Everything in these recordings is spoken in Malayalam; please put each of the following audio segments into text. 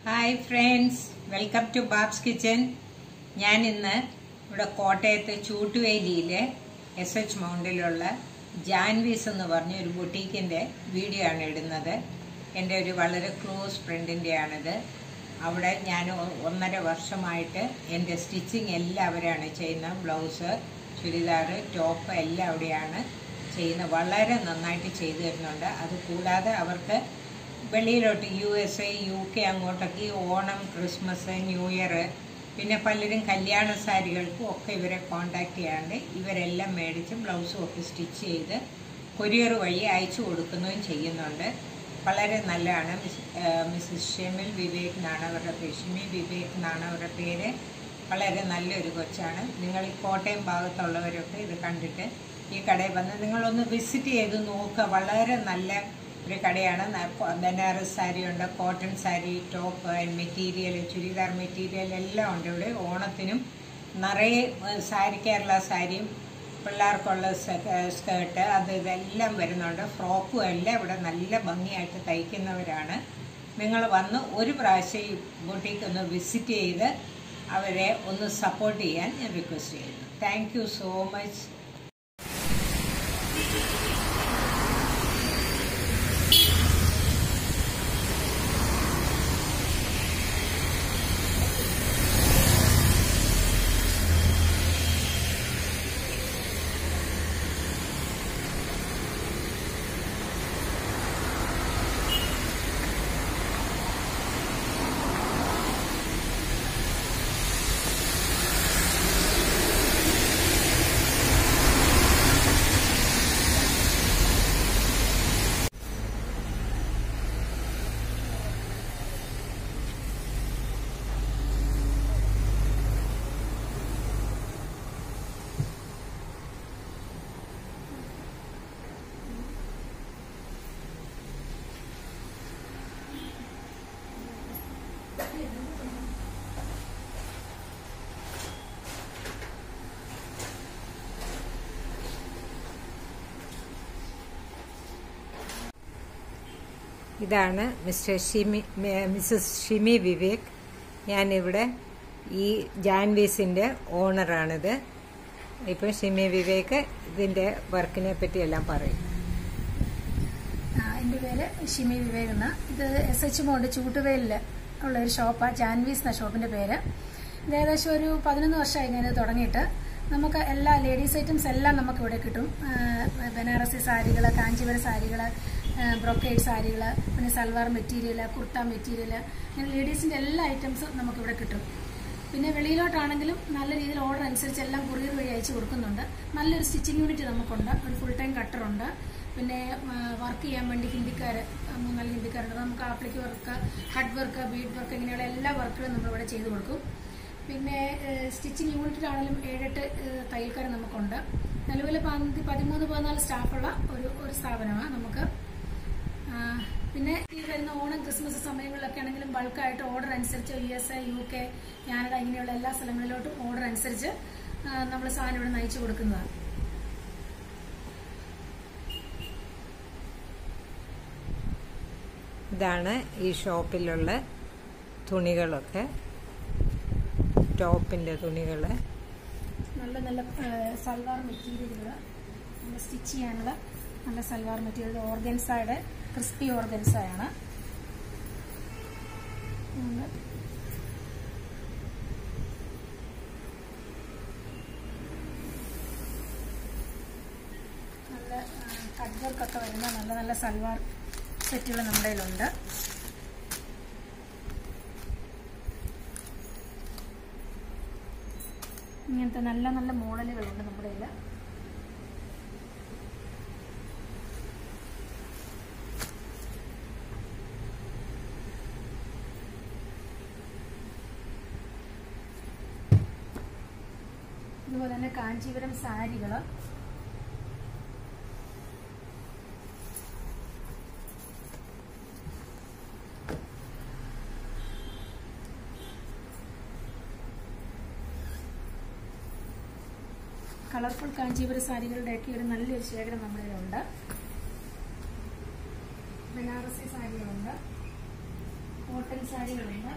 Hi friends welcome to Babs kitchen ഞാൻ ഇന്ന് ഇവിടെ കോട്ടയത്ത് ചൂട്ടുവേലിയിലെ എസ് എച്ച് മൗണ്ടിലുള്ള ജാൻവീസ് എന്ന് പറഞ്ഞ ഒരു ബുട്ടീക്കിൻ്റെ വീഡിയോ ആണ് ഇടുന്നത് എൻ്റെ ഒരു വളരെ ക്ലോസ് ഫ്രണ്ടിൻ്റെ ആണിത് അവിടെ ഞാൻ ഒ- ഒന്നര വർഷമായിട്ട് എൻ്റെ സ്റ്റിച്ചിങ് എല്ലാം അവരാണ് ചെയ്യുന്നത് ബ്ലൗസ് ചുരിദാർ ടോപ്പ് എല്ലാം അവിടെയാണ് ചെയ്യുന്നത് വളരെ നന്നായിട്ട് ചെയ്തു തരുന്നുണ്ട് അത് കൂടാതെ അവർക്ക് വെളിയിലോട്ട് U S A U K അങ്ങോട്ടൊക്കെ ഈ ഓണം ക്രിസ്മസ് ന്യൂ ഇയർ പിന്നെ പലരും കല്യാണ സാരികൾക്കും ഒക്കെ ഇവരെ കോണ്ടാക്ട് ചെയ്യാണ്ട് ഇവരെല്ലാം മേടിച്ച് ബ്ലൗസും ഒക്കെ സ്റ്റിച്ച് ചെയ്ത് കൊറിയർ വഴി അയച്ചു കൊടുക്കുകയും ചെയ്യുന്നുണ്ട് വളരെ നല്ലതാണ് മിസ് ഏഹ് മിസ്സസ് ഷെമിൽ വിവേക് എന്നാണ് അവരുടെ പേര് ഷിമി വിവേക് എന്നാണ് അവരുടെ പേര് വളരെ നല്ലൊരു കൊച്ചാണ് നിങ്ങൾ ഈ കോട്ടയം ഭാഗത്തുള്ളവരൊക്കെ ഇത് കണ്ടിട്ട് ഈ കടയിൽ വന്ന് നിങ്ങളൊന്ന് വിസിറ്റ് ചെയ്ത് നോക്കുക വളരെ നല്ല ഒരു കടയാണ് ന- കൊ- ബനാറസ് സാരി ഉണ്ട് cotton sari top material churidar material എല്ലാം ഉണ്ട് ഇവിടെ ഓണത്തിനും നിറയെ ഏഹ്, സാരി കേരള സാരിയും പിള്ളേർക്കുള്ള സ്കേർട്ട് അത് ഇതെല്ലാം വരുന്നുണ്ട് ഫ്രോക്കും എല്ലാം ഇവിടെ നല്ല ഭംഗിയായിട്ട് തയ്ക്കുന്നവരാണ് നിങ്ങൾ വന്ന് ഒരു പ്രാവശ്യം ഈ ബൊട്ടീക്ക് ഒന്ന് വിസിറ്റ് ചെയ്ത് അവരെ ഒന്ന് സപ്പോർട്ട് ചെയ്യാൻ ഞാൻ റിക്വസ്റ്റ് ചെയ്യുന്നു താങ്ക് യു സോ മച്ച് ഇതാണ് മിസ്റ്റർ ഷിമി മെ- മിസ്സസ് ഷിമി വിവേക് ഞാനിവിടെ ഈ ജാൻവീസിൻ്റെ ഓണറാണിത് ഇപ്പം ഷിമി വിവേക് ഇതിൻ്റെ വർക്കിനെ പറ്റി എല്ലാം പറയും ആ, എൻ്റെ പേര് ഷിമി വിവേക് എന്ന ഇത് എസ് എച്ച് മോണ്ട് ചൂട്ടുവേലിൽ ഉള്ള ഒരു ഷോപ്പാണ് ജാൻവീസ് എന്ന ഷോപ്പിന്റെ പേര് ഇത് ഏകദേശം ഒരു പതിനൊന്ന് വർഷമായി ഞാൻ തുടങ്ങിയിട്ട് നമുക്ക് എല്ലാ ലേഡീസ് ഐറ്റംസ് എല്ലാം നമുക്ക് ഇവിടെ കിട്ടും ആ, ബനാറസി സാരികൾ കാഞ്ചീപുരം സാരികൾ ബ്രൊക്കേഡ് സാരികൾ പിന്നെ സൽവാർ മെറ്റീരിയൽ കുർത്ത മെറ്റീരിയൽ അങ്ങനെ ലേഡീസിന്റെ എല്ലാ ഐറ്റംസും നമുക്കിവിടെ കിട്ടും പിന്നെ വെളിയിലോട്ടാണെങ്കിലും നല്ല രീതിയിൽ ഓർഡർ അനുസരിച്ച് എല്ലാം കൊറിയർ വഴി അയച്ചു കൊടുക്കുന്നുണ്ട് നല്ലൊരു സ്റ്റിച്ചിങ് യൂണിറ്റ് നമുക്കുണ്ട് ഒരു ഫുൾ ടൈം കട്ടറുണ്ട് പിന്നെ വർക്ക് ചെയ്യാൻ വേണ്ടി ഹിന്ദിക്കാർ മൂന്നാല് ഹിന്ദിക്കാരുണ്ട് നമുക്ക് ആപ്ലിക്ക് വർക്ക് ഹഡ് വർക്ക് ബീഡ് വർക്ക് ഇങ്ങനെയുള്ള എല്ലാ വർക്കുകളും നമ്മളിവിടെ ചെയ്തു കൊടുക്കും പിന്നെ സ്റ്റിച്ചിങ് യൂണിറ്റിലാണെങ്കിലും ഏഴെട്ട് ഏഹ്, തയ്യൽക്കാർ നമുക്കുണ്ട് നിലവിൽ പന്തി പതിമൂന്ന് പതിനാല് സ്റ്റാഫുള്ള ഒരു ഒരു സ്ഥാപനമാണ് നമുക്ക് ആ, പിന്നെ ഈ വരുന്ന ഓണം ക്രിസ്മസ് സമയങ്ങളിലൊക്കെ ആണെങ്കിലും ബൾക്കായിട്ട് ഓർഡർ അനുസരിച്ച് U S A U K Canada ഇങ്ങനെയുള്ള എല്ലാ സ്ഥലങ്ങളിലോട്ടും ഓർഡർ അനുസരിച്ച് നമ്മൾ സാധനം ഇവിടെ നയിച്ചു കൊടുക്കുന്നതാണ് ഇതാണ് ഈ ഷോപ്പിലുള്ള തുണികളൊക്കെ ടോപ്പിൻ്റെ തുണികൾ നല്ല നല്ല ആ, സൽവാർ മെറ്റീരിയലുകൾ നമ്മൾ സ്റ്റിച്ച് ചെയ്യാനുള്ള നല്ല സൽവാർ മെറ്റീരിയൽ ഓർഗൻസയുടെ ക്രിസ്പി ഓർഗൻസയാണ് ഉം. നല്ല കട്ട് വർക്കൊക്കെ വരുന്ന നല്ല നല്ല സൽവാർ സെറ്റുകൾ നമ്മുടെ കയ്യിലുണ്ട് ഇങ്ങനത്തെ നല്ല നല്ല മോഡലുകളുണ്ട് നമ്മുടെ കയ്യിൽ അതുപോലെ തന്നെ കാഞ്ചീപുരം സാരികൾ കളർഫുൾ കാഞ്ചീപുരം സാരികളുടെയൊക്കെ ഒരു നല്ലൊരു ശേഖരം നമ്മുടെ കയ്യിലുണ്ട് ബനാറസി സാരികളുണ്ട് കോട്ടൺ സാരികളുണ്ട്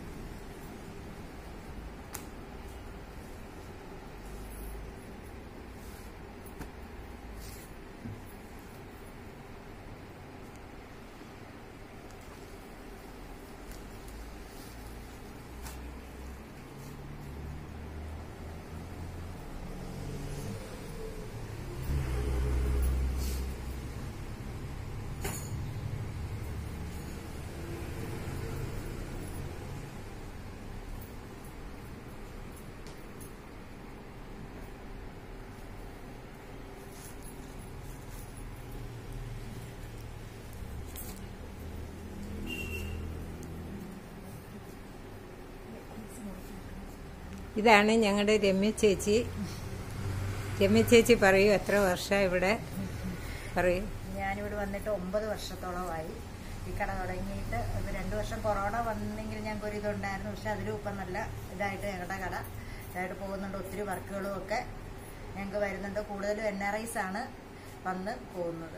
ഇതാണ് ഞങ്ങളുടെ രമ്യ ചേച്ചി രമ്യ ചേച്ചി പറയൂ എത്ര വർഷം ഇവിടെ പറയൂ ഞാനിവിടെ വന്നിട്ട് ഒമ്പത് വർഷത്തോളമായി ഈ കട തുടങ്ങിയിട്ട് ഇത് രണ്ട് വർഷം കൊറോണ വന്നെങ്കിൽ ഞങ്ങൾക്ക് ഒരു ഇതുണ്ടായിരുന്നു പക്ഷെ അതിലും ഇപ്പം നല്ല ഇതായിട്ട് ഞങ്ങളുടെ കട ഇതായിട്ട് പോകുന്നുണ്ട് ഒത്തിരി വർക്കുകളും ഒക്കെ ഞങ്ങൾക്ക് വരുന്നുണ്ട് കൂടുതലും എൻ ആർ ഐസ് ആണ് വന്ന് പോകുന്നത്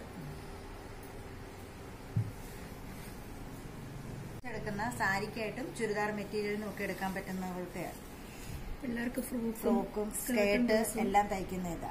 എടുക്കുന്ന സാരിക്കായിട്ടും ചുരിദാർ മെറ്റീരിയലിനും ഒക്കെ എടുക്കാൻ പറ്റുന്നവർക്ക് പിള്ളേർക്ക് ഫ്രോക്കും ഫ്രോക്കും സ്കേർട്ട് എല്ലാം തയ്ക്കുന്ന ഇതാ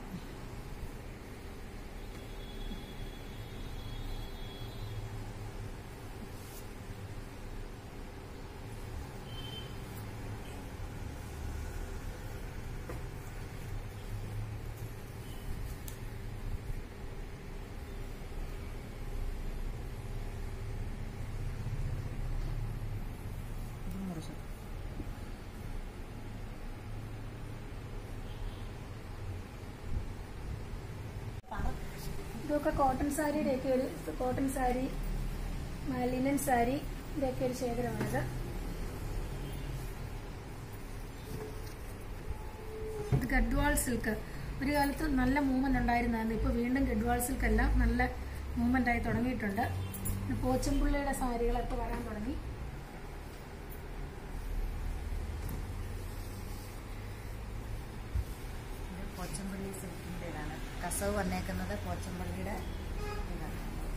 ഇതൊക്കെ കോട്ടൺ സാരിയുടെ ഒക്കെ ഒരു കോട്ടൺ സാരി ലിനൻ സാരി ഇതൊക്കെ ഒരു ശേഖരമാണിത് ഇത് ഗഡ്വാൾ സിൽക്ക് ഒരു കാലത്ത് നല്ല മൂവ്മെന്റ് ഉണ്ടായിരുന്നായിരുന്നു ഇപ്പൊ വീണ്ടും ഗഡ്വാൾ സിൽക്ക് എല്ലാം നല്ല മൂവ്മെന്റ് ആയി തുടങ്ങിയിട്ടുണ്ട് പിന്നെ പോച്ചമ്പുള്ളിയുടെ സാരികളൊക്കെ വരാൻ തുടങ്ങി ഇത് പോച്ചമ്പള്ളി സിൽക്കിൻ്റെതാണ് കസവ് വന്നേക്കുന്നത് പോച്ചമ്പള്ളിയുടെ ഇതാണ്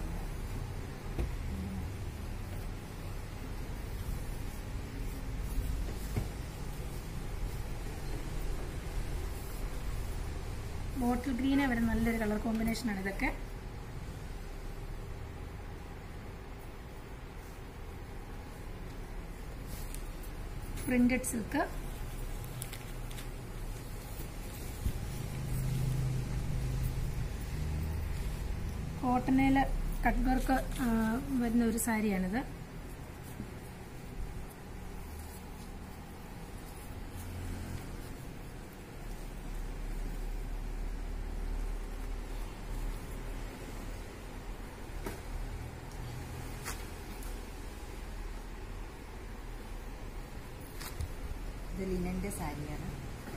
ബോട്ടിൽ ഗ്രീനെ വരുന്ന നല്ലൊരു കളർ കോമ്പിനേഷൻ ആണ് ഇതൊക്കെ പ്രിന്റഡ് സിൽക്ക് കോട്ടണിൽ കട്ട് വർക്ക് വരുന്ന ഒരു സാരിയാണിത് ഇത് ലിനന്റെ സാരിയാണ്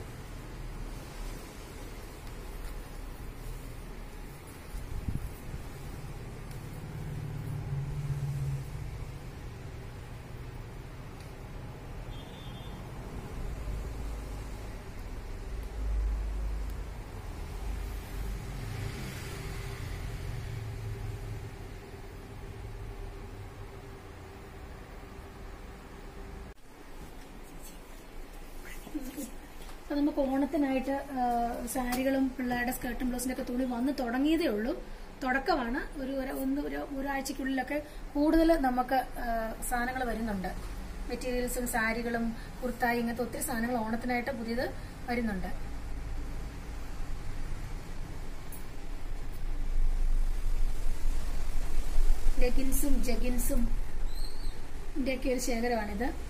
അപ്പൊ നമുക്ക് ഓണത്തിനായിട്ട് ആ, സാരികളും പിള്ളേരുടെ സ്കേർട്ടും ബ്ലൗസിന്റെ ഒക്കെ തുണി വന്ന് തുടങ്ങിയതേ ഉള്ളൂ തുടക്കമാണ് ഒരു ഒരു- ഒന്ന് ഒരു ഒരാഴ്ചക്കുള്ളിലൊക്കെ കൂടുതൽ നമുക്ക് സാധനങ്ങൾ വരുന്നുണ്ട് മെറ്റീരിയൽസും സാരികളും കുർത്തായി ഇങ്ങനത്തെ ഒത്തിരി സാധനങ്ങൾ ഓണത്തിനായിട്ട് പുതിയത് വരുന്നുണ്ട് ലെഗിൻസും ജഗിൻസും ഇതിന്റെയൊക്കെ ഒരു ശേഖരമാണിത്